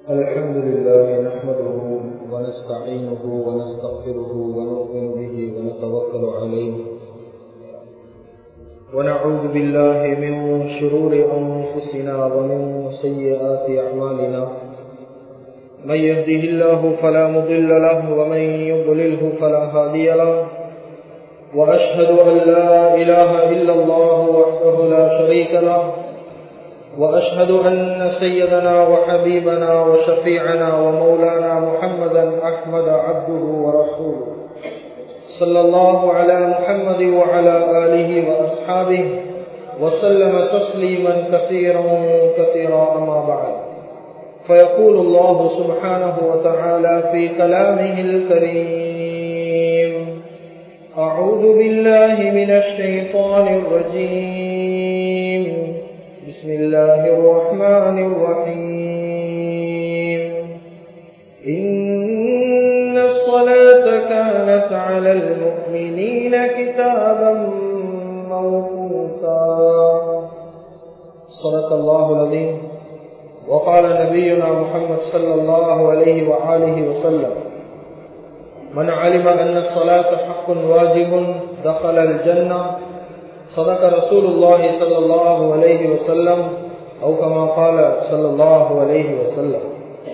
الحمد لله نحمده ونستعينه ونستغفره ونؤمن به ونتوكل عليه ونعوذ بالله من شرور أنفسنا ومن سيئات أعمالنا من يهده الله فلا مضل له ومن يضلله فلا هادي له وأشهد أن لا إله إلا الله وحده لا شريك له وأشهد أن سيدنا وحبيبنا وشفيعنا ومولانا محمدا أحمد عبده ورسوله صلى الله على محمد وعلى آله وأصحابه وسلم تسليما كثيرا كثيرا أما بعد فيقول الله سبحانه وتعالى في كلامه الكريم أعوذ بالله من الشيطان الرجيم بسم الله الرحمن الرحيم إن الصلاة كانت على المؤمنين كتابا موقوتا صدق الله العظيم وقال نبينا محمد صلى الله عليه وآله وسلم من علم أن الصلاة حق واجب دخل الجنة صدق رسول الله صلى الله عليه وسلم أو كما قال صلى الله عليه وسلم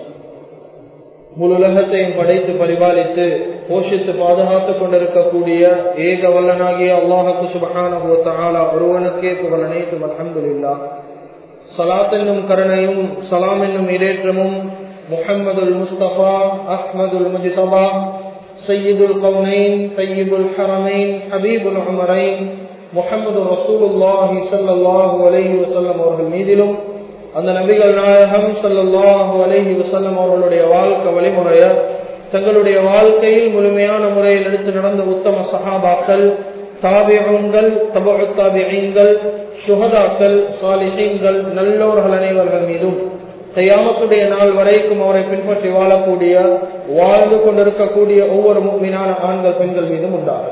முழுலகத்தையும் படைத்து பரிபாலித்து போஷித்து பாதுகாத்துக் கொண்டிருக்கக்கூடிய ஏக வல்லனாகிய அல்லாஹுக்கு சுபகான ஒருவனுக்கே புகழ் அனைத்தும் அலமதுல்லா சலாத் என்னும் கருணையும் சலாம் என்னும் இடேற்றமும் முஹம்மதுல் முஸ்தபா அஹ்மதுல் முஜிதபா சையீதுல் கவுனைன் சையீபுல் ஹரமைன் ஹபீபுல் அமரைன் முகமது ரசூலுல்லாஹி சல்லாஹூ அலஹி வசல்லம் அவர்கள் மீதிலும் அந்த நபிகள் நாயகம் சல்லாஹூ அலஹி வசல்லம் அவர்களுடைய வாழ்க்கை வழிமுறைய தங்களுடைய வாழ்க்கையில் முழுமையான முறையில் எடுத்து நடந்த உத்தம சஹாபாக்கள் தாபியங்கள் தபுத்தாபியங்கள் சுகதாக்கள் சாலிஹீன்கள் நல்லோர்கள் அனைவர்கள் மீதும் கையாமத்துடைய நாள் வரைக்கும் அவரை பின்பற்றி வாழக்கூடிய வாழ்ந்து கொண்டிருக்கக்கூடிய ஒவ்வொரு மீனான ஆண்கள் பெண்கள் மீதும் உண்டாகும்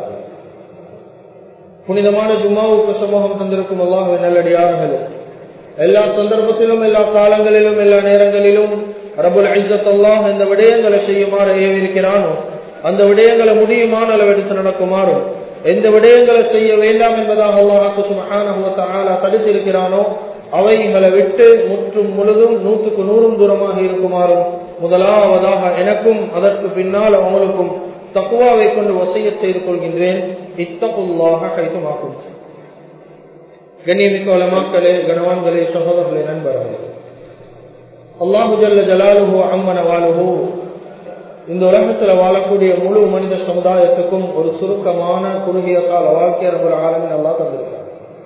புனிதமான ஜும்மாவுக்கு சமூகம் தந்திருக்கும் அல்லாஹ் நல்லடியார்கள் எல்லா சந்தர்ப்பத்திலும் எல்லா காலங்களிலும் எல்லா நேரங்களிலும் ரபுல் ஐசத் அல்லாஹ் இந்த விடயங்களை செய்யுமாறு ஏவிருக்கிறானோ அந்த விடயங்களை முடியுமான அளவெடுத்து நடக்குமாறும் எந்த விடயங்களை செய்ய வேண்டாம் என்பதாக அல்லாஹாக்கு சுமகான தடுத்திருக்கிறானோ அவைகளை விட்டு முற்றும் முழுதும் நூற்றுக்கு நூறும் தூரமாக இருக்குமாறும் முதலாவதாக எனக்கும் அதற்கு பின்னால் அவங்களுக்கும் தக்குவாவை கொண்டு வசைய செய்து கொள்கின்றேன் இத்தகுல்லாக கைதுமாக்கும் கண்ணியமிக்க வளமாக்களே கனவான்களே சகோதரர்களே நண்பர்களே அல்லாஹு ஜல்ல ஜலாலுஹோ அம்மன வாழுஹோ இந்த உலகத்தில் வாழக்கூடிய முழு மனித சமுதாயத்துக்கும் ஒரு சுருக்கமான குறுகிய கால வாழ்க்கை ஒரு ஆளுமின் அல்லா தந்திருக்கிறார்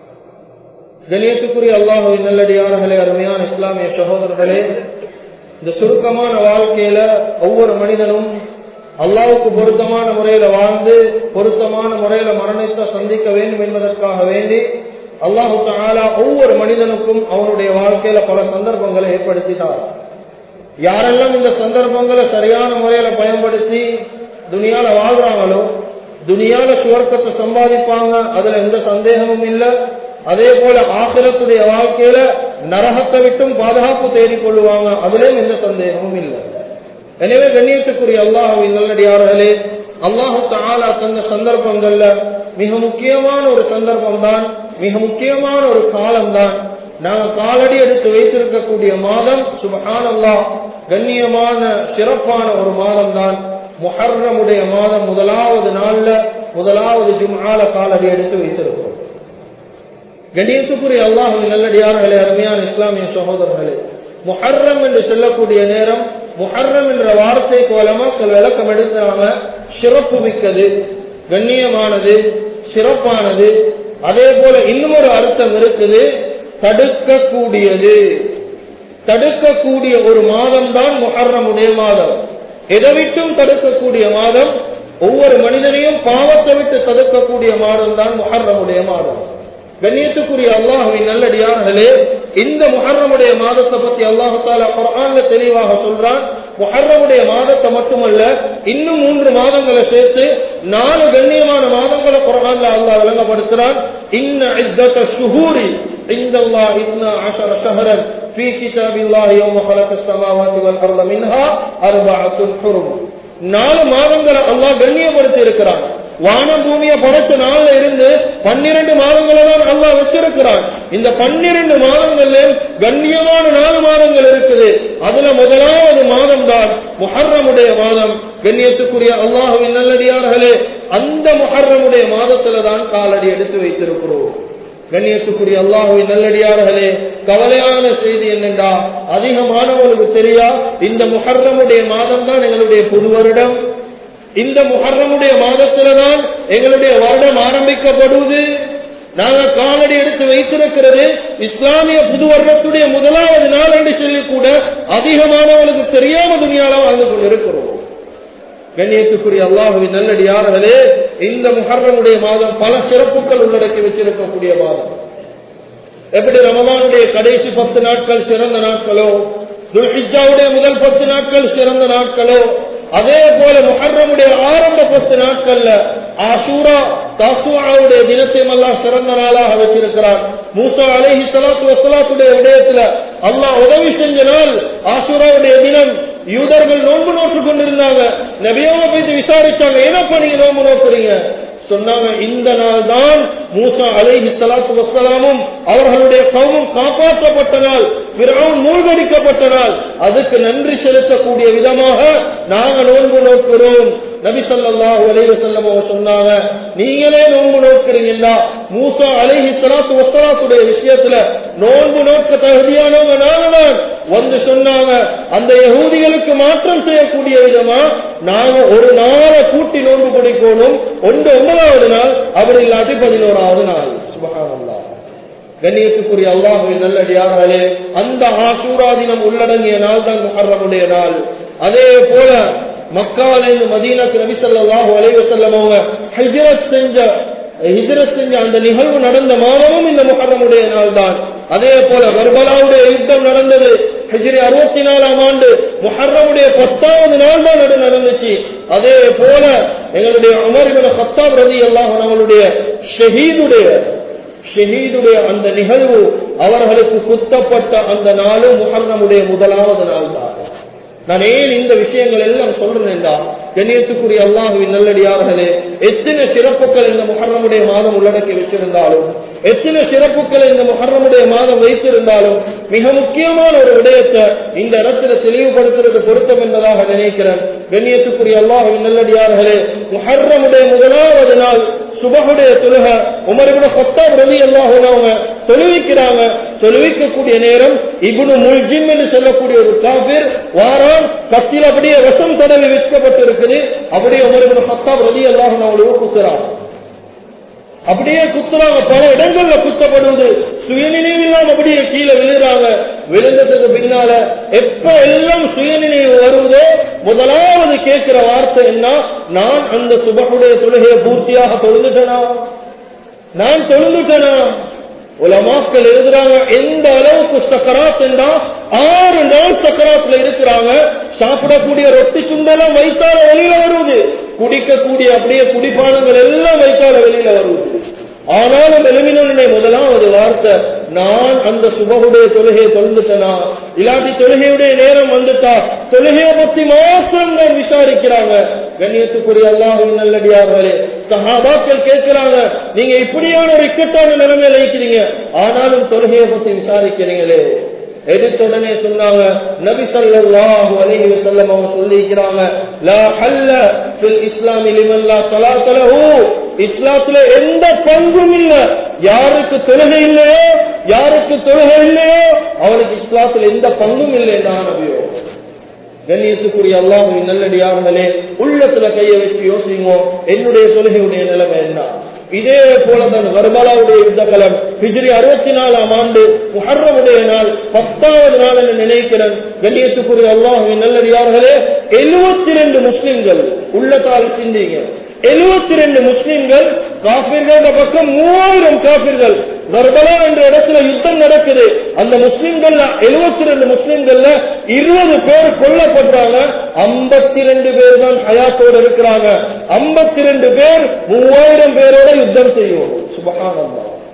கணியத்துக்குரிய அல்லாஹுவின் நல்லடியார்களே அருமையான இஸ்லாமிய சகோதரர்களே இந்த சுருக்கமான வாழ்க்கையில ஒவ்வொரு மனிதனும் அல்லாவுக்கு பொருத்தமான முறையில வாழ்ந்து பொருத்தமான முறையில மரணத்தை சந்திக்க வேண்டும் என்பதற்காக வேண்டி அல்லாஹு தாலா ஒவ்வொரு மனிதனுக்கும் அவனுடைய வாழ்க்கையில பல சந்தர்ப்பங்களை ஏற்படுத்தினார் யாரெல்லாம் இந்த சந்தர்ப்பங்களை சரியான முறையில பயன்படுத்தி துணியால வாழ்றாங்களோ துணியால சுவர்க்கத்தை சம்பாதிப்பாங்க அதுல எந்த சந்தேகமும் இல்லை அதே போல ஆசிரத்துடைய வாழ்க்கையில நரகத்தை விட்டும் பாதுகாப்பு தேடிக் கொள்ளுவாங்க அதுலயும் எந்த சந்தேகமும் இல்லை எனவே கண்ணியத்துக்குரிய அல்லாஹுவின் நல்லடியார்களே அல்லாஹு தாலா தந்த சந்தர்ப்பங்கள்ல மிக முக்கியமான ஒரு சந்தர்ப்பம் தான் மிக முக்கியமான ஒரு காலம் தான் நாங்கள் காலடி எடுத்து வைத்திருக்கக்கூடிய மாதம் சுபஹானல்லா கண்ணியமான சிறப்பான ஒரு மாதம் தான் முஹர்ரமுடைய மாதம் முதலாவது நாள்ல முதலாவது ஜும்ஆல காலடி எடுத்து வைத்திருக்கிறோம் கண்ணியத்துக்குரிய அல்லாஹுவின் நல்லடியார்களே அருமையான இஸ்லாமிய சகோதரர்களே முஹர்ரம் என்று சொல்லக்கூடிய நேரம் முஹர்ரம் என்ற வார்த்தைக்கு வளமாக்கள் விளக்கம் எடுத்தாங்க சிறப்பு மிக்கது கண்ணியமானது சிறப்பானது அதே போல இன்னும் ஒரு அர்த்தம் இருக்குது தடுக்கக்கூடியது தடுக்கக்கூடிய ஒரு மாதம் தான் முஹர்ரமுடைய மாதம் எதை விட்டும் தடுக்கக்கூடிய மாதம் ஒவ்வொரு மனிதனையும் பாவத்தை விட்டு தடுக்கக்கூடிய மாதம் தான் முஹர்ரமுடைய மாதம் கண்ணியத்துக்குரிய அல்லாஹுவின் நல்லடியார்களே இந்த முஹர்ரமுடைய மாதத்தை பத்தி அல்லாஹு தாலா குரான்ல தெளிவாக சொல்றான் முஹர்ரமுடைய மாதத்தை மட்டுமல்ல இன்னும் மூன்று மாதங்களை சேர்த்து நாலு கண்ணியமான மாதங்களை குரான்ல அல்லாஹ் விளங்கப்படுத்துறான் இன்ன இத்தத்த சுஹூரி இந்த அல்லாஹ் இத்னா அஷர ஷஹரன் في كتاب الله يوم خلق السماوات والأرض منها أربعة حرم நாலு மாதங்களை அல்லாஹ் கண்ணியப்படுத்தி இருக்கிறான் வானம் பூமியை படைச்ச நாள்ல இருந்து பன்னிரண்டு மாதங்களை தான் அல்லாஹ் வச்சிருக்கிறான் இந்த பன்னிரண்டு மாதங்கள்ல கண்ணியமான நாலு மாதங்கள் இருக்குது அதுல முதலாவது மாதம் தான் முஹர்ரமுடைய மாதம் கண்ணியத்துக்குரிய அல்லாஹுவின் நல்லடியார்களே அந்த முஹர்ரமுடைய மாதத்துல தான் காலடி எடுத்து வைத்திருக்கிறோம் கண்ணியத்துக்குரிய அல்லாஹுவின் நல்லடியார்களே கவலையான செய்தி என்னென்றா அதிகமானவர்களுக்கு தெரியா இந்த முஹர்ரமுடைய மாதம் தான் எங்களுடைய புது வருடம் இந்த முஹர்ரமுடைய மாதத்தில்தான் எங்களுடைய வருடம் ஆரம்பிக்கப்படுவது நாங்கள் காலடி எடுத்து வைத்திருக்கிறது இஸ்லாமிய புது வருடத்துடைய முதலாவது நாள் என்று சொல்லி கூட அதிகமானவர்களுக்கு தெரியாம துணியால வாழ்ந்து கொண்டிருக்கிறோம் கண்ணியத்துக்குரிய அல்லாஹுவின் நல்லடியார்களே இந்த முஹர்ரமுடைய மாதம் பல சிறப்புகள் உள்ளடக்கி வச்சிருக்கக்கூடிய மாதம் எப்படி ரமலானுடைய கடைசி பத்து நாட்கள் சிறந்த நாட்களோ துல்ஹிஜாவுடைய முதல் பத்து நாட்கள் சிறந்த நாட்களோ அதே போல முஹர்ரமுடைய ஆரம்ப பத்து நாட்கள்ல ஆசூரா தாசுவாவுடைய தினத்தையும் அல்லாஹ் சிறந்த நாளாக வச்சிருக்கிறார் மூசா அலைஹி சலாத்து வசலாத்துடைய விடயத்துல அல்லாஹ் உதவி செஞ்ச நாள் ஆசூராவுடைய தினம் யூதர்கள் நோன்பு நோட்டு கொண்டிருந்தாங்க நபியாவை போய் விசாரிச்சாங்க ஏனப்பா நீங்க நோன்பு நோக்குறீங்க சொன்னாங்க இந்த நாள் தான் மூசா அலைஹி சலாத்து வசலாமும் அவர்களுடைய கவுமும் காப்பாற்றப்பட்ட நாள் பிறவும் மூழ்கடிக்கப்பட்ட நாள் அதுக்கு நன்றி செலுத்தக்கூடிய விதமாக நாங்கள் நோன்பு நோக்கிறோம் நபி ஸல்லல்லாஹு அலைஹி வஸல்லம் அவங்க சொன்னாங்க நீங்களே நோன்பு நோக்கிறீங்களா மூசா அலைஹி ஸலாத்து வஸலாத்துடைய விஷயத்துல நோன்பு நோக்க தகுதியானவங்க நாங்க தான் வந்து சொன்னாங்க அந்த யகூதிகளுக்கு மாற்றம் செய்யக்கூடிய விதமா நாங்க ஒரு நாளை கூட்டி நோன்பு பிடிக்கணும் ஒன்று ஒன்பதாவது நாள் அவர் இல்லாட்டி பதினோராவது நாள் சுபஹானல்லாஹ் கண்ணியத்துக்குரிய அல்லாஹுவின் நல்லடியார்களே அந்த ஆசூரா தினம் உள்ளடங்கிய நாள் தான் முஹர்ரமுடைய நாள் அதே போல மக்காவிலிருந்து மதீனாக்கு நபி ஸல்லல்லாஹு அலைஹி வஸல்லம் அவங்க ஹிஜ்ரத் செஞ்ச ஹிஜ்ரத் செஞ்ச அந்த நிகழ்வு நடந்த மாதமும் இந்த முஹர்ரமுடைய நாள் தான் அதே போல கர்பலாவுடைய யுத்தம் நடந்தது ஹிஜ்ரி அறுபத்தி நாலாம் ஆண்டு முஹர்ரமுடைய பத்தாவது நாள் தான் நடு நடந்துச்சு அதே போல எங்களுடைய உமர் இப்னு கத்தாப் ரலியல்லாஹு அன்ஹு அவங்களுடைய ஷஹீதுடைய ஷஹீதுடைய அந்த நிகழ்வு அவர்களுக்கு குத்தப்பட்ட அந்த நாளும் முஹர்ரமுடைய முதலாவது நாள் தான் நான் ஏன் இந்த விஷயங்கள் எல்லாம் சொல்றேன்டா கண்ணியத்துக்குரிய அல்லாஹுவின் நல்லடியார்களே எத்தனை சிறப்புகள் இந்த முஹர்ரமுடைய மாதம் உள்ளடக்கி வச்சிருந்தாலும் எத்தனை சிறப்புகள் இந்த முஹர்ரமுடைய மாதம் வைத்திருந்தாலும் மிக முக்கியமான ஒரு விடயத்தை இந்த இடத்துல தெளிவுபடுத்துறது பொருத்தம் என்பதாக நினைக்கிறேன் கண்ணியத்துக்குரிய அல்லாஹுவின் நல்லடியார்களே முஹர்ரமுடைய முதலாவது நாள் சுபகுடைய தொழுக உமர்விட பத்தாம் ரவி எல்லாம் அவங்க தொழுவிக்கிறாங்க தொழுவிக்கக்கூடிய நேரம் இபுனு முல்ஜிம் என்று சொல்லக்கூடிய ஒரு காபிர் வாரான் கத்தியில் அப்படியே விஷம் தடவி விற்கப்பட்டு இருக்குது அப்படியே உமர்விட பத்தாம் ரவி எல்லாம் அவங்களுக்கு குத்துறாங்க அப்படியே குத்துறாங்க பல இடங்கள்ல குத்தப்படுவது சுயநினைவு இல்லாம அப்படியே கீழே விழுறாங்க விழுந்ததுக்கு பின்னால எப்ப எல்லாம் சுயநினைவு வருவதோ முதலாவது கேட்கிற வார்த்தை என்ன நான் அந்த சுபகுடைய தொழுகையை பூர்த்தியாக தொழுந்துட்டேனா நான் தொழுந்துட்டேனா உலமாக்கள் எழுதுறாங்க எந்த அளவுக்கு சக்கராத் என்றா ஆறு நாள் சக்கராத்துல இருக்கிறாங்க சாப்பிடக்கூடிய ரொட்டி சுண்டெல்லாம் வைத்தால வெளியில வருவது குடிக்கக்கூடிய அப்படியே குடிப்பானங்கள் எல்லாம் வைத்தால வெளியில வருவது ஆனாலும் எழுமினுடைய முதலாவது வார்த்தை நான் அந்த சுபகுடைய தொழுகையை தொழுந்துட்டனா இல்லாட்டி தொழுகையுடைய நேரம் வந்துட்டா தொழுகையை பத்தி மாத்திரம் தான் விசாரிக்கிறாங்க கண்ணியத்துக்குரிய அல்லாஹுவின் நல்லடியார்களே சஹாபாக்கள் கேட்கிறாங்க நீங்க இப்படியான ஒரு இக்கட்டான நிலைமையில இருக்கிறீங்க ஆனாலும் தொழுகையை பத்தி விசாரிக்கிறீங்களே எடுத்த உடனே சொன்னாங்க நபி ஸல்லல்லாஹு அலைஹி வஸல்லம் அவங்க சொல்லிக்கிறாங்க லா ஹல்ல ஃபில் இஸ்லாமி லிமன் லா ஸலாத்த லஹு இஸ்லாத்துல எந்த பங்கும் இல்ல யாருக்கு தொழுகை இல்லையோ யாருக்கு தொழுகை இல்லையோ அவனுக்கு இஸ்லாத்துல எந்த பங்கும் இல்லை தான் நபியோ கண்ணியத்துக்குரிய அல்லாஹுவின் நல்லடியார்களே உள்ளத்துல கையை வச்சு யோசிங்க என்னுடைய தொழுகையுடைய நிலைமை என்ன இதே போலதான் கர்பலாவுடைய யுத்த கலம் ஹிஜ்ரி அறுபத்தி நாலாம் ஆண்டு முஹர்ரமுடைய நாள் பத்தாவது நாள் என்று நினைக்கிறேன் கண்ணியத்துக்குரிய அல்லாஹுவின் நல்லடியார்களே எழுபத்தி ரெண்டு முஸ்லிம்கள் உள்ளத்தால் சிந்திங்க எழுபத்தி ரெண்டு முஸ்லிம்கள் காபிர்கள் பக்கம் மூவாயிரம் காபிர்கள் கர்பலா என்ற இடத்துல யுத்தம் நடக்குது அந்த முஸ்லிம்கள் எழுபத்தி ரெண்டு முஸ்லிம்கள்ல இருபது பேர் கொல்லப்படுறாங்க ஐம்பத்தி ரெண்டு பேர் தான் ஹயாத்தோடு இருக்கிறாங்க ஐம்பத்தி ரெண்டு பேர் மூவாயிரம் பேரோட யுத்தம் செய்யும் சுபகானந்தா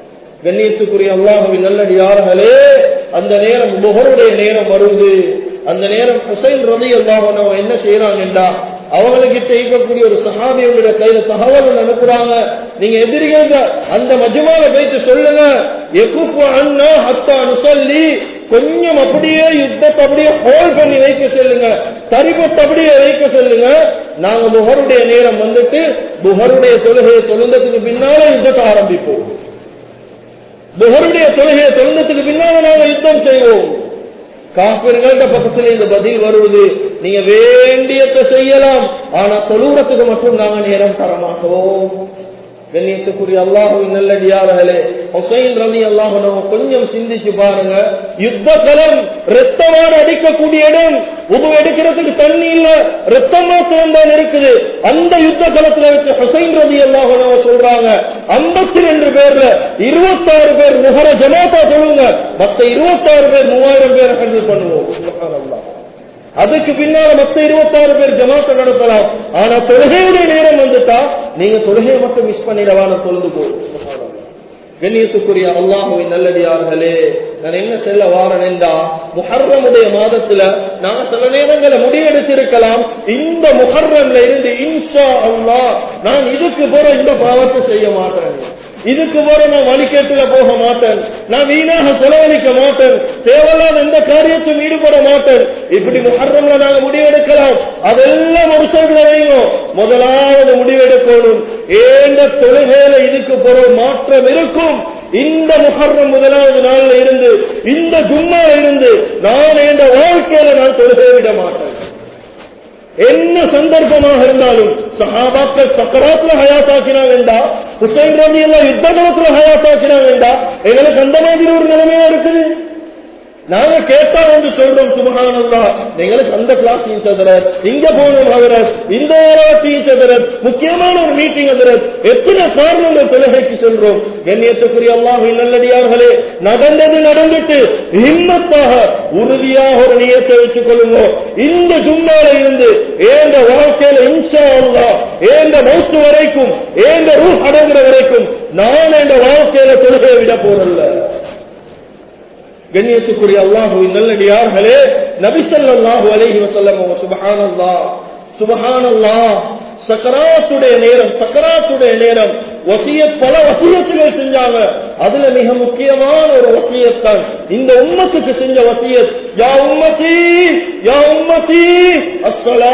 கண்ணியத்துக்குரிய அல்லாஹுவின் நல்லடியார்களே அந்த நேரம் முகருடைய நேரம் வருது அந்த நேரம் ஹுசைன் ரதி அல்லாஹ் என்ன செய்யறாங்க என்றா அவங்களுக்கு இருக்கக்கூடிய ஒரு சஹாபியோட கையில தகவல் அனுப்புறாங்க நீங்க எதிரிகள் அந்த மஜ்மால போயிட்டு சொல்லுங்க எக்குப்பு அண்ணா ஹத்தா நுசல்லி கொஞ்சம் அப்படியே யுத்தத்தை அப்படியே ஹோல் பண்ணி வைக்க சொல்லுங்க தரிபத்து அப்படியே வைக்க சொல்லுங்க நாங்க புகருடைய நேரம் வந்துட்டு புகருடைய தொழுகையை தொழுந்ததுக்கு பின்னால யுத்தத்தை ஆரம்பிப்போம் புகருடைய தொழுகையை தொழுந்ததுக்கு பின்னால நாங்க யுத்தம் செய்வோம் காப்பிர்கள்ட்ட பக்கத்துல இந்த பதில் வருவது நீங்க வேண்டியத்தை செய்யலாம் ஆனா தொழுறதுக்கு மட்டும் நாங்க நேரம் தர மாட்டோம் கண்ணியத்துக்குரிய அல்லாஹுவின் நல்லடியார்களே ஹுசைன் ரவி அல்லாஹனோ கொஞ்சம் சிந்திச்சு பாருங்க யுத்த களம் ரத்தமான அடிக்கக்கூடிய இடம் உபு எடுக்கிறதுக்கு தண்ணி இல்ல ரத்தம் மாத்திரம் தான் இருக்குது அந்த யுத்த களத்துல வச்சு ஹுசைன் ரவி அல்லாஹனோ சொல்றாங்க ஐம்பத்தி ரெண்டு பேர்ல இருபத்தாறு பேர் முகர ஜமாத்தா சொல்லுங்க மத்த இருபத்தாறு பேர் மூவாயிரம் பேரை ஹேண்டில் பண்ணுவோம் சுப்ஹானல்லாஹ். அதுக்கு பின்னால மத்த இருபத்தாறு பேர் ஜமாத்தை நடத்தலாம் ஆனா தொழுகையுடைய நேரம் வந்துட்டா நீங்க தொழுகையை மட்டும் மிஸ் பண்ணிடவான தொழுது போகும் கண்ணியத்துக்குரிய அல்லாஹுவின் நல்லடியார்களே நான் என்ன செல்ல வாரன் என்றா முஹர்ரமுடைய மாதத்துல நான் சில நேரங்களை முடிவெடுத்திருக்கலாம் இந்த முஹர்ரம்ல இருந்து இன்ஷா அல்லாஹ் நான் இதுக்கு போற இந்த பாவத்தை செய்ய மாட்டேன் இதுக்கு போற நான் வழிகேட்டுல போக மாட்டேன் நான் வீணாக செலவழிக்க மாட்டேன் தேவையில்லாத எந்த காரியத்தையும் ஈடுபட மாட்டேன் இப்படி முஹர்ரம்ல நாங்க முடிவெடுக்கலாம் அதெல்லாம் ஒரு சைடுல வைங்க முதலாவது முடிவெடுக்கணும் ஏந்த தொழுகையில இதுக்கு போற மாற்றம் இருக்கும் இந்த முஹர்ரம் முதலாவது நாள்ல இருந்து இந்த ஜும்மால இருந்து நான் என்ற வாழ்க்கையில நான் தொழுகை விட மாட்டேன் என்ன சந்தர்ப்பமாக இருந்தாலும் சஹாபாக்கள் சக்கராத்துல ஹயாத்தாக்கினாங்கண்டா ஹுசைன் ரவி எல்லாம் யுத்த காலத்துல ஹயாத்தாக்கினாங்கண்டா எங்களுக்கு அந்த மாதிரி ஒரு நிலைமையா இருக்குது நாங்க கேட்டா வந்து சொல்றோம் சுபகானந்தா எங்களுக்கு அந்த கிளாஸ் டீச்சர் ஹதரத் இங்க போகணும் ஹதரத் இந்த டீச்சர் ஹதரத் முக்கியமான ஒரு மீட்டிங் ஹதரத் எத்தனை காரணங்கள் தொழுகைக்கு சொல்றோம் கண்ணியத்துக்குரிய அல்லாஹ் நல்லடியார்களே நடந்தது நடந்துட்டு ஹிம்மத்தாக உறுதியாக ஒரு நியத்தை வச்சுக் கொள்ளுங்க இந்த ஜும்மால இருந்து ஏந்த வாழ்க்கையில இன்ஷா அல்லா ஏந்த மௌத்து வரைக்கும் ஏந்த ரூ அடங்குற வரைக்கும் நான் என்ற வாழ்க்கையில தொழுகையை விட போறல்ல கண்ணியத்துக்குரிய அல்லாஹுவின் நல்லடியார்களே நபிசல்லாஹு அலைஹி வஸல்லம் அவங்க சுபஹானல்லாஹ் சுபஹானல்லாஹ் சக்கராத்துடைய நேரம் சக்கராத்துடைய நேரம் வசியத் பல வசியத்துகள் செஞ்சாங்க அதுல மிக முக்கியமான ஒரு வசியத்தான் இந்த உம்மத்துக்கு செஞ்ச வசியத் யா உம்மதி யா உம்மதி அஸ்ஸலா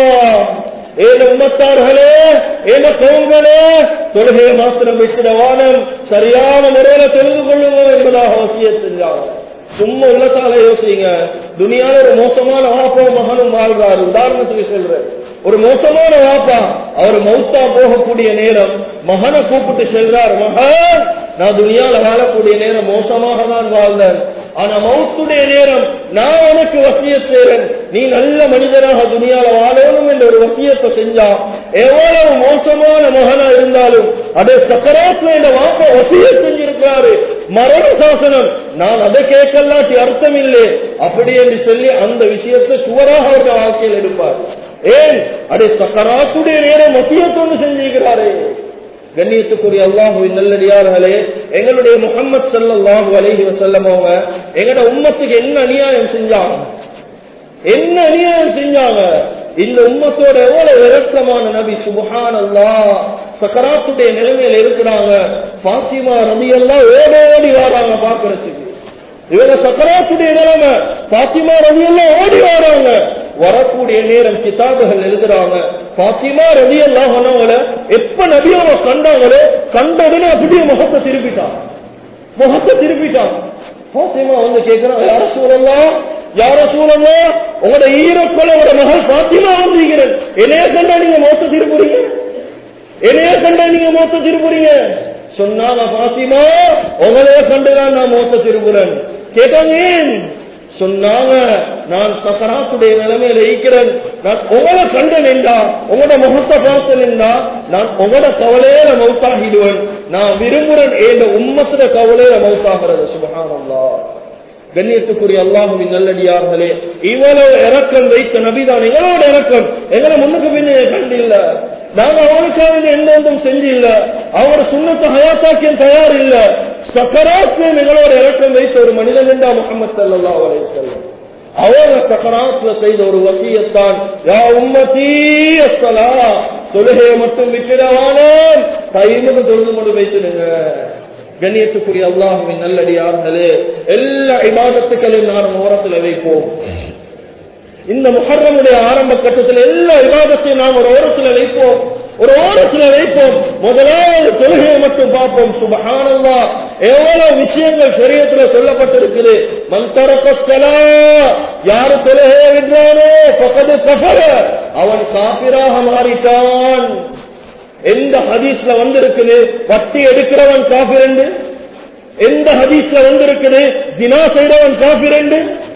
ஏன உம்மத்தார்களே ஏன கவுங்களே தொழுகையை மாத்திரம் விட்டுட வானம் சரியான முறையில தெரிந்து கொள்ளுங்க என்பதாக வசியத் செஞ்சாங்க சும்மா உள்ளத்தால யோசிங்க துணியால ஒரு மோசமான வாப்பா மகனும் வாழ்றாரு உதாரணத்துக்கு சொல்றேன் ஒரு மோசமான வாப்பா அவர் மௌத்தா போகக்கூடிய நேரம் மகனை கூப்பிட்டு செல்றார் மகன் நான் துணியால வாழக்கூடிய நேரம் மோசமாக தான் வாழ்ந்தேன் ஆனா மௌத்துடைய நேரம் நான் உனக்கு வசிய செய்றேன் நீ நல்ல மனிதனாக துணியால வாழணும் என்ற ஒரு வசியத்தை செஞ்சா எவ்வளவு மோசமான மகனா இருந்தாலும் அதே சக்கராத்துல இந்த வாப்பா வசிய செஞ்சிருக்கிறாரு மரண சாசனம் நான் அதை கேட்கலாட்டி அர்த்தம் இல்லை அப்படி என்று சொல்லி அந்த விஷயத்தை சுவராக அவருடைய வாழ்க்கையில் எடுப்பார் ஏன் அதை சக்கராத்துடைய நேரம் வசியத்தொண்டு செஞ்சிருக்கிறாரே கண்ணியத்துக்குரிய அல்லாஹுவின் நல்லடியார்களே எங்களுடைய முகமது சல்லாஹூ அலைஹி வசல்லம் அவங்க எங்களோட உம்மத்துக்கு என்ன அநியாயம் செஞ்சாங்க என்ன அநியாயம் செஞ்சாங்க இந்த உம்மத்தோட எவ்வளவு இறக்கமான நபி சுபஹான் அல்லா சக்கராத்துடைய நிலைமையில இருக்கிறாங்க பாத்திமா ரவி எல்லாம் ஓடோடி வராங்க பாக்குறதுக்கு இவங்க சக்கராத்துடைய நிலைமை பாத்திமா ரவி எல்லாம் ஓடி வராங்க வரக்கூடிய நேரம் கிதாபுகள் எழுதுறாங்க பாத்திமா ரவி எல்லாம் எப்ப நபியாவை கண்டாங்களோ கண்ட உடனே அப்படியே முகத்தை திருப்பிட்டான் முகத்தை திருப்பிட்டான் பாத்திமா வந்து கேட்கிறான் யார சூழல்லாம் யார சூழல்லாம் உங்களோட ஈரக்கொலையோட மகள் பாத்திமா வந்தீங்கிறேன் என்னைய கண்டா நீங்க மோத்த திருப்புறீங்க என்னைய கண்டா நீங்க மோத்த திருப்புறீங்க சொன்னாங்க பாத்திமா உங்களைய கண்டுதான் நான் மோத்த திருப்புறேன் கேட்டாங்க ஏன் சொன்னாங்க நான் சக்கராத்துடைய நிலைமையில இருக்கிறேன் நான் உங்களை கண்டு நின்றா உங்களோட முகத்தை பார்த்து நின்றா நான் உங்களோட கவலையில மௌத்தாகிடுவேன் நான் விரும்புறேன் ஏந்த உம்மத்துல கவலையில மௌத்தாகிறது சுபகானல்லா கண்ணியத்துக்குரிய அல்லாஹுவின் நல்லடியார்களே இவ்வளவு இறக்கம் வைத்த நபிதான் எங்களோட இறக்கம் எங்களை முன்னுக்கு பின்னே கண்டு இல்ல நாங்க அவனுக்காக எந்த ஒன்றும் செஞ்சு இல்ல அவர் சுண்ணத்தை ஹயாத்தாக்கியம் தயார் இல்ல சக்கராத்து எங்களோட இறக்கம் வைத்த ஒரு மனிதன் என்றா முகமது சல்லா அலைஹி வஸல்லம் அவங்க சக்கராத்துல செய்த ஒரு வசியத்தான் யா உம்மதி அஸ்ஸலா தொழுகையை மட்டும் விட்டுடவானே டைமுக்கு தொழுது கொண்டு வைத்துடுங்க கண்ணியத்துக்குரிய அல்லாஹுவின் நல்லடியார்களே எல்லா இபாதத்துக்களையும் நாம் ஓரத்துல வைப்போம் இந்த முஹர்ரமுடைய ஆரம்ப கட்டத்தில் எல்லா விவாதத்தையும் நாம் ஒரு ஓரத்துல வைப்போம் ஒரு ஓரத்துல வைப்போம் முதலாவது தொழுகையை மட்டும் பார்ப்போம் சுபஹானல்லா எவ்வளவு விஷயங்கள் சரியத்துல சொல்லப்பட்டிருக்குது மந்தரப்பலா யாரு தொழுகையை விடுறானோ பக்கத்து கஃபர அவன் காபிராக மாறிட்டான் எந்த ஹதீஸ்ல வந்திருக்குது வட்டி எடுக்கிறவன் காபிரண்டு எந்த ஹதீஸ்ல வந்திருக்குது தினா செய்றவன் காபிரண்டு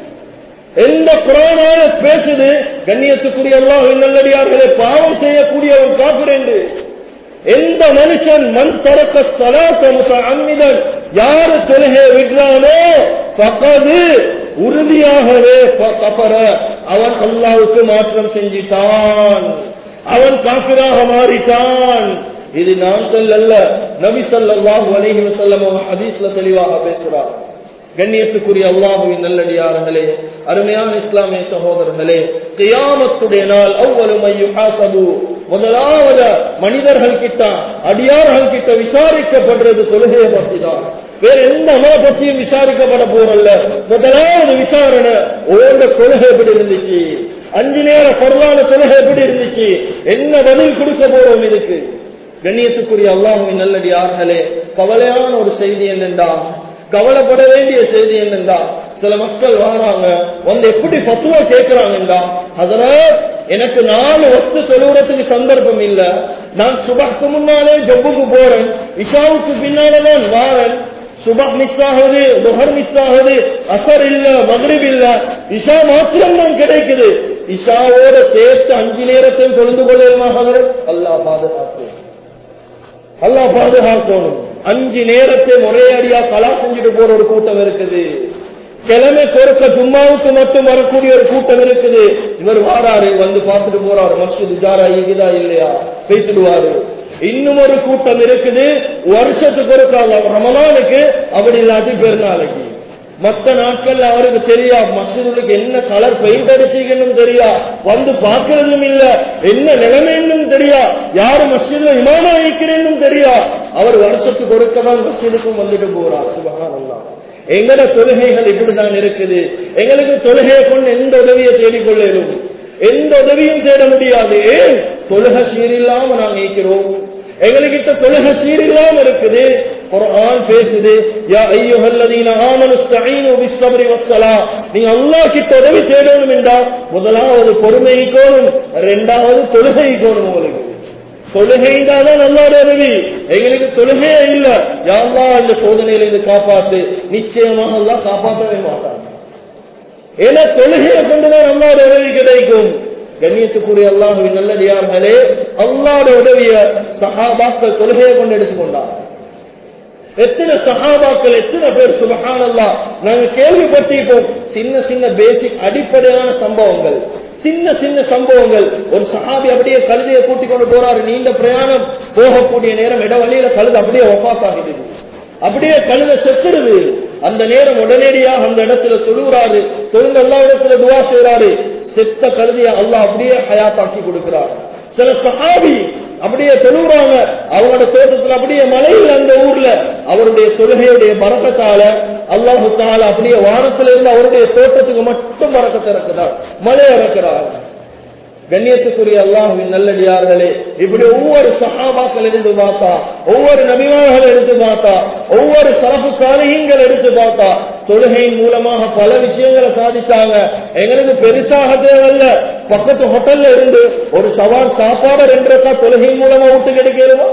எந்த குரானால பேசுது கண்ணியத்துக்குரிய அல்லாஹ் நல்லடியார்களே பாவம் செய்யக்கூடிய ஒரு காப்பிரண்டு எந்த மனுஷன் மண் தரக்க சலாத்த அம்மிதன் யாரு தொழுகை விடுறானோ பக்கது உறுதியாகவே கபர அவன் அல்லாவுக்கு மாற்றம் செஞ்சிட்டான் அவன் காப்பிராக மாறிட்டான் இது நான் சொல்லல்ல நபி ஸல்லல்லாஹு அலைஹி வஸல்லம் அவர் ஹதீஸ்ல தெளிவாக பேசுறார் கண்ணியத்துக்குரிய அல்லாஹுவின் நல்லடியார்களே அருமையான இஸ்லாமிய சகோதரர்களே கியாமத்துடைய நாள் அவ்வளவு யுஹாசபு முதலாவது மனிதர்கள் கிட்ட அடியார்கள் கிட்ட விசாரிக்கப்படுறது தொழுகையை பற்றி தான் வேற எந்த அமல பற்றியும் விசாரிக்கப்பட போறல்ல முதலாவது விசாரணை ஓட தொழுகை எப்படி இருந்துச்சு அஞ்சு நேர பொருளான தொழுகை எப்படி இருந்துச்சு என்ன பதில் கொடுக்க போறோம் இதுக்கு கண்ணியத்துக்குரிய அல்லாஹுவின் நல்லடியார்களே கவலையான ஒரு செய்தி என்னென்றா கவலைப்பட வேண்டிய செய்தி என்னென்றா சில மக்கள் வராங்க வந்து எப்படி பத்துவா கேட்கிறாங்கன்றா அதனால் எனக்கு நாலு வஸ்து சொல்லுறதுக்கு சந்தர்ப்பம் இல்ல நான் சுபக்கு முன்னாலே ஜப்புக்கு போறேன் இஷாவுக்கு பின்னாலதான் வாரன் சுபக் மிஸ் ஆகுது துஹர் மிஸ் ஆகுது அசர் இல்ல மகரிப் இல்ல இஷா மாத்திரம் தான் கிடைக்குது இஷாவோட சேர்த்து அஞ்சு நேரத்தையும் தொழுந்து கொள்ளுமாக அல்லாஹ் பாதுகாப்பு அல்லாஹ் பாதுகாக்கணும் அஞ்சு நேரத்தை முறையடியா கலா செஞ்சுட்டு போற ஒரு கூட்டம் இருக்குது கிழமை பொறுக்க ஜும்மாவுக்கு மட்டும் வரக்கூடிய ஒரு கூட்டம் இருக்குது இவர் வாராரு வந்து பார்த்துட்டு போறாரு மஸ்ஜித் ஜாரா இருக்குதா இல்லையா பேசிடுவாரு இன்னும் ஒரு கூட்டம் இருக்குது வருஷத்துக்கு ஒரு காலம் ரமலானுக்கு அப்படி இல்லாட்டி பெருநாளைக்கு மத்த நாட்கள்ல அவருக்கு தெரியா மசூருக்கு என்ன கலர் பெயிண்ட் அடிச்சீங்கன்னு தெரியா வந்து பார்க்கறதும் இல்ல என்ன நிலைமைன்னு தெரியா யாரு மசூர்ல இமாமா வைக்கிறேன்னு தெரியா அவர் வருஷத்துக்கு ஒருக்கதான் மசூருக்கும் வந்துட்டு போறார் சுபகானல்லா எங்கட தொழுகைகள் இப்படிதான் இருக்குது எங்களுக்கு தொழுகையை கொண்டு எந்த உதவியை தேடிக்கொள்ளும் எந்த உதவியும் தேட முடியாது ஏன் தொழுகை சீரில்லாம நாங்க இருக்கிறோம் எங்ககிட்ட தொழுகை சீரில்லாம இருக்குது குர்ஆன் பேசுது யா அய்யுஹல்லதீன ஆமனு ஸ்தஈனு பிஸ்ஸப்ரி வஸ்ஸலா நீங்க அல்லாஹ் கிட்ட உதவி தேடணும் என்றா முதலாவது பொறுமை கோணும் இரண்டாவது தொழுகை கோணும் உங்களுக்கு தொழுகை தான் அல்லாஹ் உதவி எங்களுக்கு தொழுகையே இல்ல யா அல்லாஹ் இந்த சோதனையில இருந்து காப்பாத்து நிச்சயமாக அல்லாஹ் காப்பாற்றவே மாட்டான் ஏன்னா தொழுகையை கொண்டுதான் அல்லாஹ் உதவி கிடைக்கும் கண்ணியத்துக்குரிய அல்லாஹுவின் நல்லடியார்களே அல்லாட உதவிய சஹாபாக்கள் தொழுகையை கொண்டு எடுத்துக்கொண்டார் எத்தனை சஹாபாக்கள் எத்தனை பேர் சுபஹானல்லா நாங்க கேள்விப்பட்டிருப்போம் சின்ன சின்ன பேசிக் அடிப்படையான சம்பவங்கள் சின்ன சின்ன சம்பவங்கள் ஒரு சஹாபி அப்படியே கழுதையை கூட்டிக் கொண்டு போறாரு நீண்ட பிரயாணம் போகக்கூடிய நேரம் இடவழியில கழுது அப்படியே ஒப்பாத்தாகுது அப்படியே கழுத செத்துடுது அந்த நேரம் உடனடியாக அந்த இடத்துல தொழுகிறாரு தொழுந்த எல்லா இடத்துல துவா செய்யறாரு செத்த கழுதிய அல்லாஹ் அப்படியே ஹயாத்தாக்கி கொடுக்கிறார் சில சஹாபி அப்படியே தொழுகிறாங்க அவங்களோட தோட்டத்துல அப்படியே மலையில் அந்த ஊர்ல அவருடைய தொழுகையுடைய பறக்கத்தால அல்லாஹு தால அப்படியே வானத்துல இருந்து அவருடைய தோட்டத்துக்கு மட்டும் பறக்கத்தை இறக்குறார் மழை இறக்குறார் கண்ணியத்துக்குரிய அல்லாஹுவின் நல்லடியார்களே இப்படி ஒவ்வொரு சஹாபாக்கள் எடுத்து பார்த்தா ஒவ்வொரு நபிமார்கள் எடுத்து பார்த்தா ஒவ்வொரு சரப்பு சாலைகள் எடுத்து பார்த்தா தொழுகையின் மூலமாக பல விஷயங்களை சாதிச்சாங்க எங்களுக்கு பெருசாக தேவையில்ல பக்கத்து ஹோட்டல்ல இருந்து ஒரு சவால் சாப்பாடு ரெண்டு தொழுகையின் மூலமா விட்டு கிடைக்கிறோமா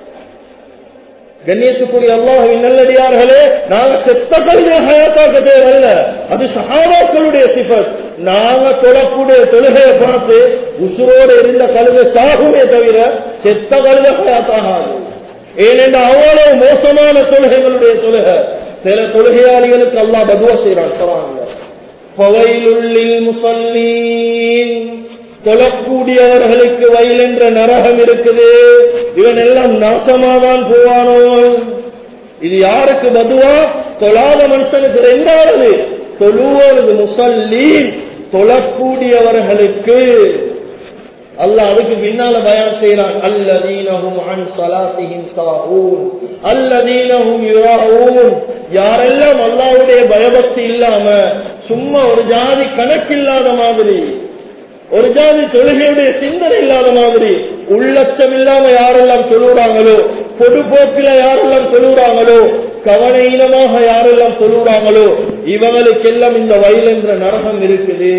கண்ணியத்துக்குரிய அல்லாஹுவின் நல்லடியார்களே நாங்க செத்த கல்வியை ஹயாத்தாக்க தேவையில்ல அது சஹாபாக்களுடைய சிபத் நாங்க தொழக்கூடிய தொழுகையை பார்த்து உசுரோடு இருந்த கழுதை சாகுமே தவிர செத்த கழுதை ஹயாத்தாகாது ஏனென்ற அவ்வளவு மோசமான தொழுகைகளுடைய தொழுகை சில தொழுகையாளிகளுக்கு அல்லாஹ் பதுவா செய்யறான் சொல்றாங்க பவையிலுள்ளில் முசல்லீன் தொழக்கூடியவர்களுக்கு வயல் என்ற நரகம் இருக்குது இவன் எல்லாம் நாசமாதான் போவானோ இது யாருக்கு பதுவா தொழாத மனுஷனுக்கு ரெண்டாவது தொழுவது முசல்லீன் தொழக்கூடியவர்களுக்கு அல்லாஹ் அதுக்கு பின்னால பயான் செய்யறான் அல்லதீனஹும் அன் ஸலாத்திஹிம் சாஹூன் அல்லதீனஹும் யுராஊன் யாரெல்லாம் அல்லாஹ்வுடைய பயபக்தி இல்லாம சும்மா ஒரு ஜாதி கணக்கில்லாத மாதிரி ஒரு ஜாதி தொழுகையுடைய சிந்தனை இல்லாத மாதிரி உள்ளச்சம் இல்லாம யாரெல்லாம் சொல்லுறாங்களோ பொதுப்போக்கில யாரெல்லாம் சொல்லுறாங்களோ கவனையினமாக யாரெல்லாம் சொல்லுறாங்களோ இவங்களுக்கெல்லாம் இந்த வயல் என்ற நரகம் இருக்குது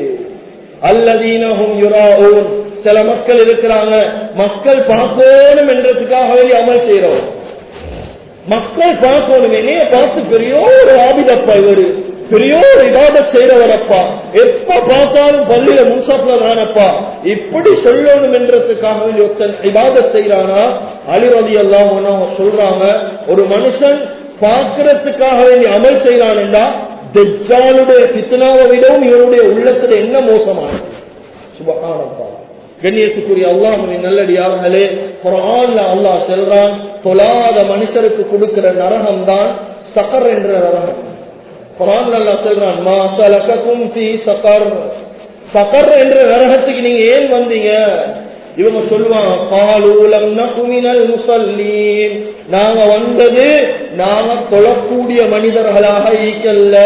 அல்லதீனஹும் யுராஊன் சில மக்கள் இருக்கிறாங்க மக்கள் பார்க்கணும் என்றதுக்காக வேண்டி அமல் செய்யறோம் மக்கள் பார்க்கணும் என்னைய பார்த்து பெரிய ஒரு ஆபிதப்பா இவரு பெரிய ஒரு இதாத செய்யறவரப்பா எப்ப பார்த்தாலும் பள்ளியில முன்சாப்ல தானப்பா இப்படி சொல்லணும் என்றதுக்காக வேண்டி ஒருத்தன் இபாத செய்யறானா அலிரதி எல்லாம் சொல்றாங்க ஒரு மனுஷன் பார்க்கறதுக்காக வேண்டி அமல் செய்யறான் என்றா தெஜாலுடைய பித்னாவை விடவும் இவருடைய உள்ளத்துல என்ன மோசமானது சுபகானப்பா கண்ணியத்துக்குரிய அல்லாஹுவின் நல்லடியார்களே குரான்ல அல்லாஹ் செல்றான் தொழாத மனுஷருக்கு கொடுக்கிற நரகம் தான் சக்கர் என்ற நரகம் குரான் அல்லாஹ் சொல்றான் மா சலகக்கும் ஃபீ சக்கர் சக்கர் என்ற நரகத்துக்கு நீங்க ஏன் வந்தீங்க இவங்க சொல்லுவாங்க காலூலம் நகுமினல் முசல்லீன் நாங்க வந்தது நாங்க தொழக்கூடிய மனிதர்களாக ஈக்கல்ல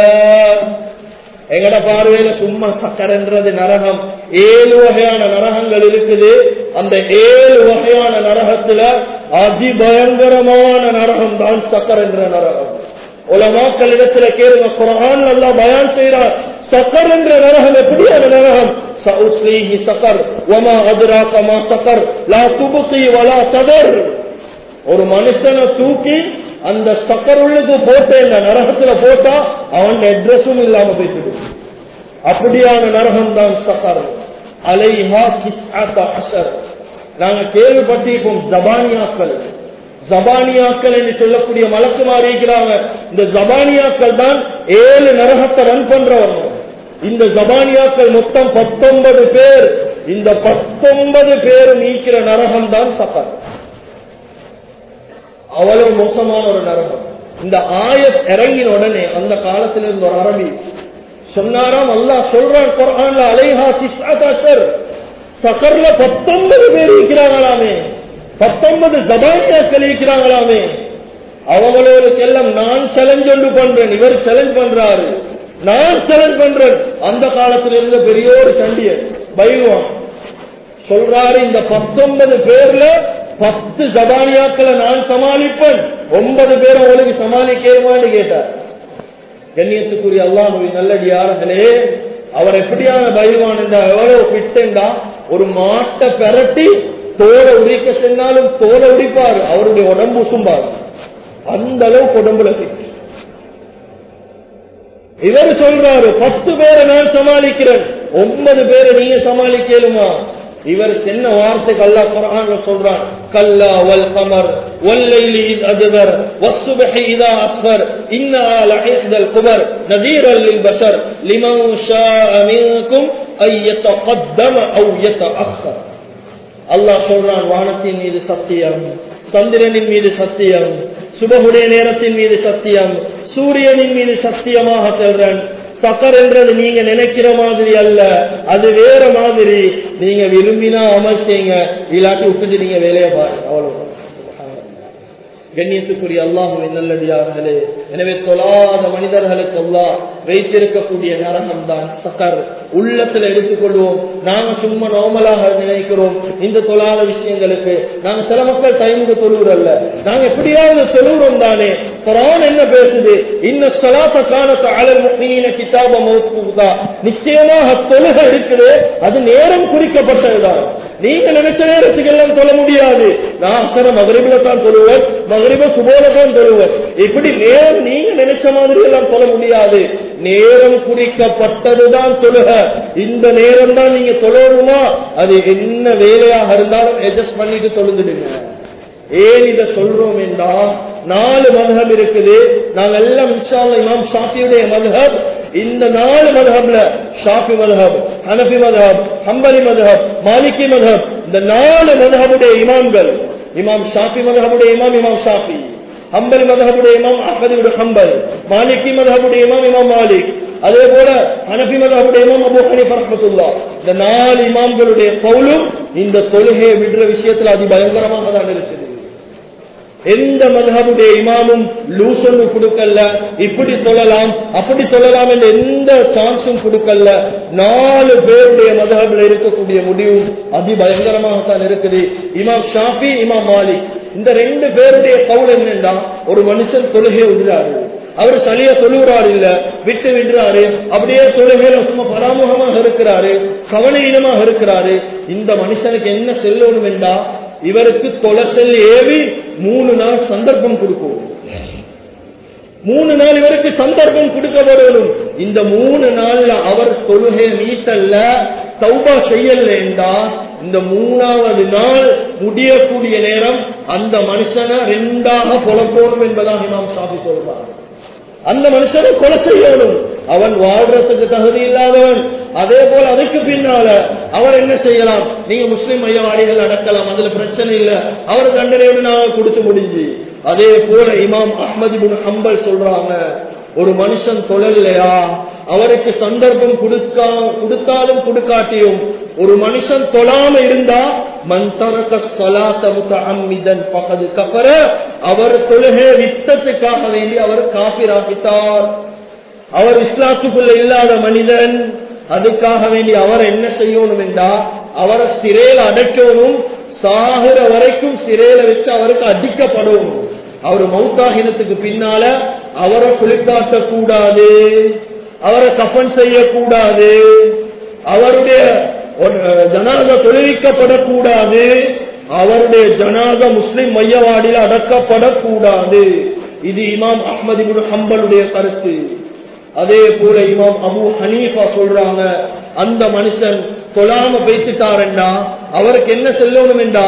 எங்கட பார்வையில சும்மா சக்கரன்றது நரகம் ஏழு வகையான நரகங்கள் இருக்குது அந்த ஏழு வகையான நரகத்துல அதிபயங்கரமான நரகம் தான் சக்கர் என்ற நரகம் உலமாக்கள் இடத்துல கேளுங்க குரான் நல்லா பயான் செய்யறார் சக்கர் என்ற நரகம் எப்படியான நரகம் سأصليه سقر وما أدراك ما سقر لا تبقي ولا تذر ஒரு மனுஷனை தூக்கி அந்த சக்கருள்ளுக்கு போட்ட இந்த நரகத்துல போட்டா அவன் அட்ரஸும் இல்லாம போயிட்டு அப்படியான நரகம் தான் சக்கர் அலைஹா கிஸ்அத அஷர் நாங்க கேள்விப்பட்டிருப்போம் ஜபானியாக்கள் ஜபானியாக்கள் என்று சொல்லக்கூடிய மலக்குமாரி இருக்கிறாங்க இந்த ஜபானியாக்கள் தான் ஏழு நரகத்தை ரன் பண்றவங்க இந்த ஜபானியாக்கள் மொத்தம் பத்தொன்பது பேர் இந்த பத்தொன்பது பேர் நீக்கிற நரகம் தான் சக்கர் அவ்வளவு மோசமான ஒரு நரகம் இந்த ஆயத் இறங்கின உடனே அந்த காலத்தில் இருந்த ஒரு அரபி சொன்னாராம் அல்லாஹ் சொல்றான் குர்ஆன்ல அலைஹா திஸ்அதர் சக்கர்ல பத்தொன்பது பேர் இருக்கிறாங்களாமே பத்தொன்பது ஜபானியாக்கள் இருக்கிறாங்களாமே அவங்களோருக்கு எல்லாம் நான் சேலஞ்ச் ஒன்று பண்றேன் இவர் சேலஞ்ச் பண்றாரு நான் சேலஞ்ச் பண்றேன் அந்த காலத்தில் இருந்த பெரிய ஒரு சண்டியர் பைவான் சொல்றாரு இந்த பத்தொன்பது பேர்ல பத்து ஜபானியாக்களை நான் சமாளிப்பேன் ஒன்பது பேரை உங்களுக்கு சமாளிக்கேமான்னு கேட்டார் கண்ணியத்துக்குரிய அல்லாஹுவின் நல்லடியார்களே அவர் எப்படியான பைவான் என்றா எவ்வளவு பிட்டா ஒரு மாட்டை பெரட்டி தோலை உரிக்க சென்றாலும் தோலை உரிப்பார் அவருடைய உடம்பு உசும்பார் அந்த அளவுக்கு உடம்புல fit. இவர் சொல்றாரு பத்து பேரை நான் சமாளிக்கிறேன் ஒன்பது பேரை நீங்க சமாளிக்கலுமா இவர் சின்ன வார்த்தைக்கு அல்லாஹ் குர்ஆன்ல சொல்றான் கல்லா வல் கமர் வல்லைலி இத் அஜபர் வஸ்ஸுபஹி இதா அஸ்ஃபர் இன்னா லஹிதல் குபர் நதீரல் லில் பஷர் லிமன் ஷாஅ மின்கும் ஐ யதகத்தம அவ் யதஅخر அல்லாஹ் சொல்றான் வானத்தின் மீது சத்தியம் சந்திரனின் மீது சத்தியம் சுபகுடைய நேரத்தின் மீது சத்தியம் சூரியனின் மீது சத்தியமாக சொல்றேன் சக்கர் என்றது நீங்க நினைக்கிற மாதிரி அல்ல அது வேற மாதிரி நீங்க விரும்பினா அமல் செய்யுங்க இல்லாட்டி விட்டுட்டு நீங்க வேலையை பாருங்க அவ்வளவு கண்ணியத்துக்குரிய அல்லாஹுவின் நல்லடியார்களே எனவே தொழாத மனிதர்களுக்கு அல்லாஹ் வைத்திருக்கக்கூடிய நரகம் தான் சக்கர் உள்ளத்துல எடுத்துக்கொள்வோம் நாங்க சும்மா நார்மலாக நினைக்கிறோம் இந்த தொழாத விஷயங்களுக்கு நாங்க சில மக்கள் டைமுக்கு தொழுகிறல்ல நாங்க எப்படியாவது தொழுகிறோம் தானே குரான் என்ன பேசுது இன்ன சலாத்த காலத்து அலல் முக்மீன கிதாப மௌத்துதா நிச்சயமாக தொழுக இருக்குது அது நேரம் குறிக்கப்பட்டதுதான் நீங்க நினைச்ச நேரத்துக்கு எல்லாம் தொழ முடியாது நான் அசர மகரிபில தான் தொழுவேன் மகரிப சுபோல தான் தொழுவேன் இப்படி நேரம் நீங்க நினைச்ச மாதிரி எல்லாம் தொழ முடியாது நேரம் குறிக்கப்பட்டதுதான் தொழுக இந்த நேரம் தான் நீங்க தொழணுமா அது என்ன வேலையாக இருந்தாலும் அட்ஜஸ்ட் பண்ணிட்டு தொழுந்துடுங்க ஏன் இதை சொல்றோம் என்றா நாலு மதுஹப் இருக்குது நாங்க எல்லாம் இன்ஷால்ல இமாம் ஷாஃபியுடைய மதுஹப் இந்த நாலு மதுஹப்ல ஷாஃபி மதுஹப் ஹனபி மதுஹப் ஹம்பலி மதுஹப் மாலிகி மதுஹப் இந்த நாலு மதுஹபுடைய இமாம்கள் இமாம் ஷாஃபி மதுஹபுடைய இமாம் இமாம் ஷாஃபி ஹம்பல் மதஹபுடைய இமாம் அஹமது ஹம்பல் மாலிகி மதஹபுடைய இமாம் இமாம் மாலிக் அதே போல ஹனபி மதஹபுடைய இமாம் அபு ஹனீஃபா ரஹ்மத்துல்லாஹ் இந்த நாலு இமாம்களுடைய கவுலும் இந்த தொழுகையை விடுற விஷயத்துல அதி பயங்கரமாக தான் இருக்குது எந்த மதஹபுடைய இமாமும் லூசொன்னு கொடுக்கல இப்படி சொல்லலாம் அப்படி சொல்லலாம் என்ற எந்த சான்ஸும் கொடுக்கல நாலு பேருடைய மதஹபில் இருக்கக்கூடிய முடிவும் அதி பயங்கரமாகத்தான் இருக்குது இமாம் ஷாஃபி இமாம் மாலிக் இந்த ரெண்டு பேருடைய கவுல் என்னன்னா ஒரு மனுஷன் தொழுகை விடுறாரு அவர் சரியா சொல்லுகிறார் இல்ல விட்டு விடுறாரு அப்படியே தொழுகையில சும்மா பராமுகமாக இருக்கிறாரு கவனீனமாக இருக்கிறாரு இந்த மனுஷனுக்கு என்ன செல்லணும் என்றா இவருக்கு தொலைசல் ஏவி மூணு நாள் சந்தர்ப்பம் கொடுக்கும் மூணு நாள் இவருக்கு சந்தர்ப்பம் கொடுக்கப்படணும் இந்த மூணு நாள்ல அவர் தொழுகை மீட்டல்ல தௌபா செய்யலா இந்த மூணாவது நாள் முடியக்கூடிய நேரம் அந்த மனுஷனை ரெண்டாக புலப்போடும் என்பதாக இமாம் சாபி சொல்றார் அந்த மனுஷனை கொலை செய்யணும் அவன் வாழ்றதுக்கு தகுதி இல்லாதவன் அதே போல அதுக்கு பின்னால அவர் என்ன செய்யலாம் நீங்க முஸ்லிம் மையவாடிகள் அடக்கலாம் அதுல பிரச்சனை இல்ல அவர் தண்டனையோடு நான் கொடுத்து முடிஞ்சு அதே போல இமாம் அஹ்மது பின் ஹம்பல் சொல்றாங்க ஒரு மனுஷன் தொழலையா அவருக்கு சந்தர்ப்பம் கொடுக்கா கொடுத்தாலும் கொடுக்காட்டியும் ஒரு மனுஷன் தொழாம இருந்தா மந்தரக சலாத்த முத்தஅம்மிதன் பகது கபர அவர் தொழுகை வித்தத்துக்காக வேண்டி அவர் காபிராகித்தார் அவர் இஸ்லாத்துக்குள்ள இல்லாத மனிதன் அதுக்காக வேண்டி அவர் என்ன செய்யணும் என்றா அவரை சிறையில் அடைக்கணும் சாகிற வரைக்கும் சிறையில வச்சு அவருக்கு அடிக்கப்படணும் அவர் மௌத்தாகினத்துக்கு பின்னால அவரை குளிப்பாட்ட கூடாது அவரை கஃபன் செய்யக்கூடாது அவருடைய ஜனாத தொழுவிக்கப்படக்கூடாது அவருடைய ஜனாத முஸ்லிம் மையவாடியில் அடக்கப்படக்கூடாது இது இமாம் அஹ்மது இப்னு ஹம்பலுடைய கருத்து அதே போல இமாம் அபு ஹனீஃபா சொல்றாங்க அந்த மனுஷன் தொழாம பேசிட்டாருண்டா அவருக்கு என்ன சொல்லணும் என்றா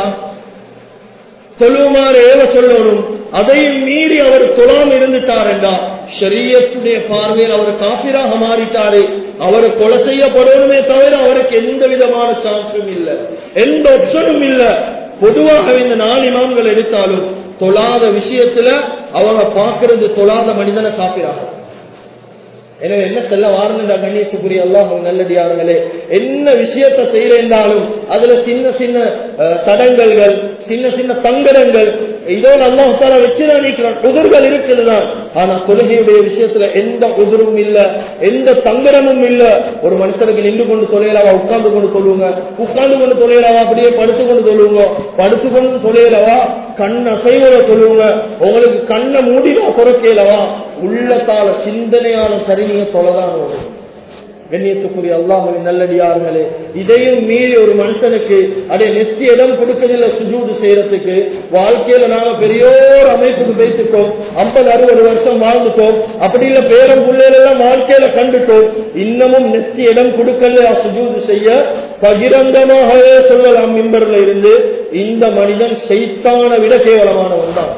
சொல்லுமாறு ஏவ சொல்லணும் அதையும் மீறி அவர் தொழாம இருந்துட்டாருண்டா ஷரியத்துடைய பார்வையில் அவர் காப்பிராக மாறிட்டாரு அவர் கொலை செய்யப்படணுமே தவிர அவருக்கு எந்த விதமான சான்ஸும் இல்லை எந்த ஆப்ஷனும் இல்ல பொதுவாக இந்த நாலு இமாம்கள் எடுத்தாலும் தொழாத விஷயத்துல அவங்க பார்க்கிறது தொழாத மனிதனை காப்பிராக எனவே என்ன செல்ல வாரண்டா கண்ணியத்துக்குரிய அல்லாஹ் நல்லடியார்களே என்ன விஷயத்தை செய்யறாலும் அதுல சின்ன சின்ன அஹ், தடங்கல்கள் சின்ன சின்ன தங்கடங்கள் இதோடு அல்லாஹால வச்சுதான் நிற்கிறான் உதிர்கள் இருக்குதுதான் ஆனா தொழுகையுடைய விஷயத்துல எந்த உதிரும் இல்ல எந்த தங்கடமும் இல்ல ஒரு மனுஷனுக்கு நின்று கொண்டு தொலைலவா உட்கார்ந்து கொண்டு சொல்லுங்க உட்கார்ந்து கொண்டு தொலைலவா அப்படியே படுத்து கொண்டு சொல்லுங்க படுத்து கொண்டு தொலைலவா கண் அசைவர சொல்லுங்க உங்களுக்கு கண்ணை மூடினா குறைக்கலவா உள்ளத்தால சிந்தனையான சரி நீங்க தொலைதான் வரும் கண்ணியத்துக்குரிய அல்லாஹுவின் நல்லடியார்களே இதையும் மீறி ஒரு மனுஷனுக்கு அதே நெத்தி இடம் கொடுக்கறதில்ல சுஜூது செய்யறதுக்கு வாழ்க்கையில நாங்க பெரியோர் அமைப்புக்கு பேசிட்டோம் ஐம்பது அறுபது வருஷம் வாழ்ந்துட்டோம் அப்படி இல்ல பேரம் பிள்ளைகளெல்லாம் வாழ்க்கையில கண்டுட்டோம் இன்னமும் நெத்தி இடம் கொடுக்கல சுஜூது செய்ய பகிரங்கமாகவே சொல்லலாம் மிம்பர்ல இருந்து இந்த மனிதன் செய்தான விட கேவலமானவன் தான்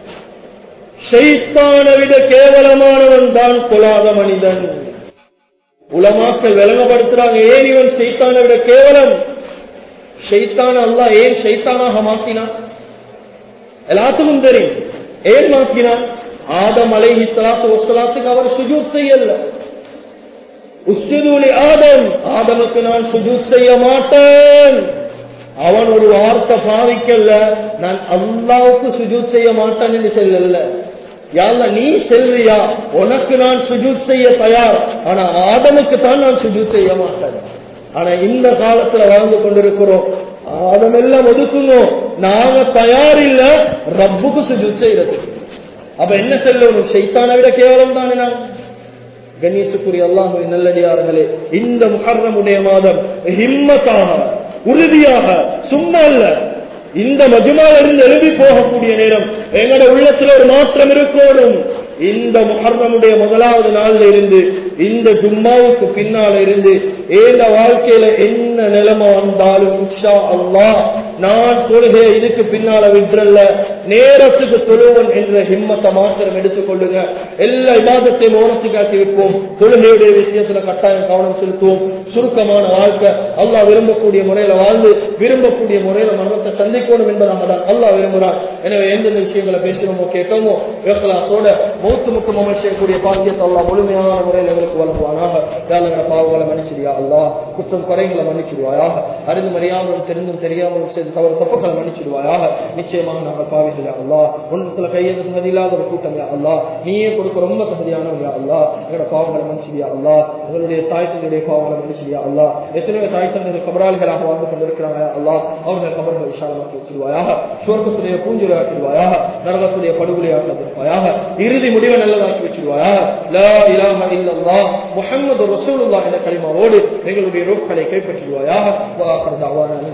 செய்தான விட கேவலமானவன் தான் கொலாத மனிதன் உலமாக்கள் விளங்கப்படுத்துறாங்க ஏன் இவன் செய்தான விட கேவலம் ஷைத்தான அல்லா ஏன் ஷைத்தானாக மாத்தினான் எல்லாத்துக்கும் தெரியும் ஏன் மாத்தினான் ஆதம் அலைஹி ஸலாத்து வஸ்ஸலாத்துக்கு அவர் சுஜூத் செய்யல உஸ்ஜுதூலி ஆதம் ஆதமுக்கு நான் சுஜூத் செய்ய மாட்டேன் அவன் ஒரு வார்த்தை பாவிக்கல நான் அல்லாவுக்கு சுஜூத் செய்ய மாட்டேன் என்று சொல்லல யாழ்ல நீ செல்வியா உனக்கு நான் சுஜூத் செய்ய தயார் ஆனா ஆதமுக்கு தான் நான் சுஜூத் செய்ய மாட்டேன் ஆனா இந்த காலத்துல வாழ்ந்து கொண்டிருக்கிறோம் ஆதம் எல்லாம் ஒதுக்குங்க நாங்க தயார் இல்ல ரப்புக்கு சுஜூத் செய்யறதுக்கு அப்ப என்ன செல்லணும் சைத்தானை விட கேவலம் தானே நான் கண்ணியத்துக்குரிய அல்லாஹுவின் நல்லடியார்களே இந்த முஹர்ரமுடைய மாதம் ஹிம்மத்தாக உறுதியாக சும்மா இல்ல இந்த மஜுமால இருந்து எழுதி போகக்கூடிய நேரம் எங்கட உள்ளத்துல ஒரு மாற்றம் இருக்கணும் இந்த முஹர்ரமுடைய முதலாவது நாள்ல இருந்து இந்த ஜும்மாவுக்கு பின்னால இருந்து ஏந்த வாழ்க்கையில என்ன நிலைமை வந்தாலும் இன்ஷா அல்லாஹ் நான் தொழுகை இதுக்கு பின்னால விட்டுறல நேரத்துக்கு தொழுவன் என்ற ஹிம்மத்தை மாத்திரம் எடுத்துக் கொள்ளுங்க எல்லா இபாதத்தையும் ஓரத்துக்காக்கி வைப்போம் தொழுகையுடைய விஷயத்துல கட்டாயம் கவனம் செலுத்துவோம் சுருக்கமான வாழ்க்கை அல்லாஹ் விரும்பக்கூடிய முறையில வாழ்ந்து விரும்பக்கூடிய முறையில மரணத்தை சந்திக்கணும் என்பதாக தான் அல்லாஹ் விரும்புகிறான் எனவே எந்தெந்த விஷயங்களை பேசணுமோ கேட்கமோ வேகலாசோட மௌத்து முக்கம் அமைச்சக்கூடிய பாக்கியத்தை அல்லாஹ் முழுமையான முறையில் எங்களுக்கு வழங்குவானாக வேலைகளை பாவங்களை மன்னிச்சிடியா அல்லாஹ் குற்றம் குறைகளை மன்னிச்சிடுவாயாக அறிந்து அறியாமல் தெரிந்தும் தெரியாமல் செய்து தவறு தப்புகளை மன்னிச்சிடுவாயாக நிச்சயமாக நாங்கள் பாவிகளா அல்லாஹ் ஒன்றுல கையெழுத்து தகுதி இல்லாத ஒரு கூட்டம் யா அல்லாஹ் நீயே கொடுக்க ரொம்ப தகுதியானவங்க யா அல்லாஹ் எங்களோட பாவங்களை மன்னிச்சிடியா அல்லாஹ் எங்களுடைய தாய் தந்தையுடைய பாவங்களை மன்னிச்சிடியா அல்லாஹ் எத்தனையோ தாய் தந்தை கபராளிகளாக வாழ்ந்து கொண்டிருக்கிறாங்க யா அல்லாஹ் அவர்கள் கபர்கள் விஷாலமாக்கி வச்சிருவாயாக சுவர்க்கத்துடைய பூஞ்சுரையாக்கிடுவாயாக நரகத்துடைய படுகொலையாக்கிடுவாயாக இறுதி முடிவை நல்லதாக்கி வச்சிருவாயாக லா இலாஹ இல்லல்லாஹ் முஹம்மது ரசூலுல்லாஹ் என்ற கலிமாவோடு எங்களுடைய ரூப்களை கைப்பற்றிடுவாயாக வாஹர் தாவானா